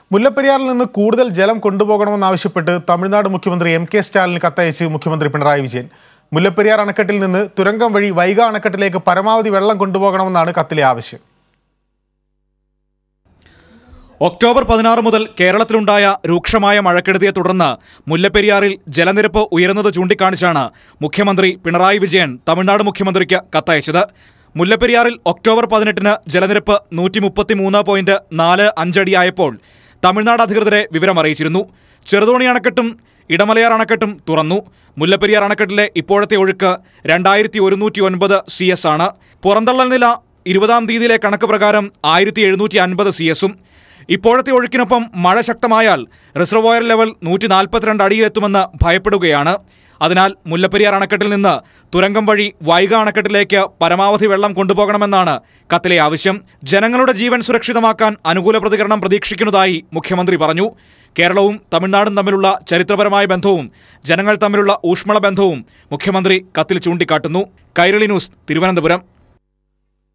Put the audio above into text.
മുല്ലപ്പെരിയാറിൽ നിന്ന് കൂടുതൽ ജലം കൊണ്ടുപോകണമെന്നാവശ്യപ്പെട്ട് തമിഴ്നാട് മുഖ്യമന്ത്രി എം കെ സ്റ്റാലിന് കത്തയച്ച് മുഖ്യമന്ത്രി പിണറായി വിജയൻ മുല്ലപ്പെരിയാർ അണക്കെട്ടിൽ നിന്ന് തുരങ്കം വഴി വൈഗ അണക്കെട്ടിലേക്ക് പരമാവധി വെള്ളം കൊണ്ടുപോകണമെന്നാണ് കത്തിലെ ആവശ്യം ഒക്ടോബർ പതിനാറ് മുതൽ കേരളത്തിലുണ്ടായ രൂക്ഷമായ മഴക്കെടുതിയെ തുടർന്ന് മുല്ലപ്പെരിയാറിൽ ജലനിരപ്പ് ഉയരുന്നത് ചൂണ്ടിക്കാണിച്ചാണ് മുഖ്യമന്ത്രി പിണറായി വിജയൻ തമിഴ്നാട് മുഖ്യമന്ത്രിക്ക് കത്തയച്ചത് മുല്ലപ്പെരിയാറിൽ ഒക്ടോബർ പതിനെട്ടിന് ജലനിരപ്പ് നൂറ്റി മുപ്പത്തി മൂന്ന് പോയിന്റ് നാല് അഞ്ചടിയായപ്പോൾ തമിഴ്നാട് അധികൃതരെ വിവരമറിയിച്ചിരുന്നു ചെറുതോണി അണക്കെട്ടും ഇടമലയാർ അണക്കെട്ടും തുറന്നു മുല്ലപ്പെരിയാർ അണക്കെട്ടിലെ ഇപ്പോഴത്തെ ഒഴുക്ക് രണ്ടായിരത്തി ഒരുന്നൂറ്റി ഒൻപത് സി എസ് ആണ് പുറന്തള്ളൽ നില ഇരുപതാം തീയതിയിലെ കണക്ക് പ്രകാരം ആയിരത്തി എഴുന്നൂറ്റി അൻപത് സി എസും ഇപ്പോഴത്തെ ഒഴുക്കിനൊപ്പം മഴ ശക്തമായാൽ റിസർവോയർ ലെവൽ നൂറ്റി നാൽപ്പത്തിരണ്ട് അടിയിലെത്തുമെന്ന് ഭയപ്പെടുകയാണ് അതിനാൽ മുല്ലപ്പെരിയാർ അണക്കെട്ടിൽ നിന്ന് തുരങ്കം വഴി വൈഗ അണക്കെട്ടിലേക്ക് പരമാവധി വെള്ളം കൊണ്ടുപോകണമെന്നാണ് കത്തിലെ ആവശ്യം ജനങ്ങളുടെ ജീവൻ സുരക്ഷിതമാക്കാൻ അനുകൂല പ്രതികരണം പ്രതീക്ഷിക്കുന്നതായി മുഖ്യമന്ത്രി പറഞ്ഞു കേരളവും തമിഴ്നാടും തമ്മിലുള്ള ചരിത്രപരമായ ബന്ധവും ജനങ്ങൾ തമ്മിലുള്ള ഊഷ്മള ബന്ധവും മുഖ്യമന്ത്രി കത്തിൽ ചൂണ്ടിക്കാട്ടുന്നു കൈരളി ന്യൂസ് തിരുവനന്തപുരം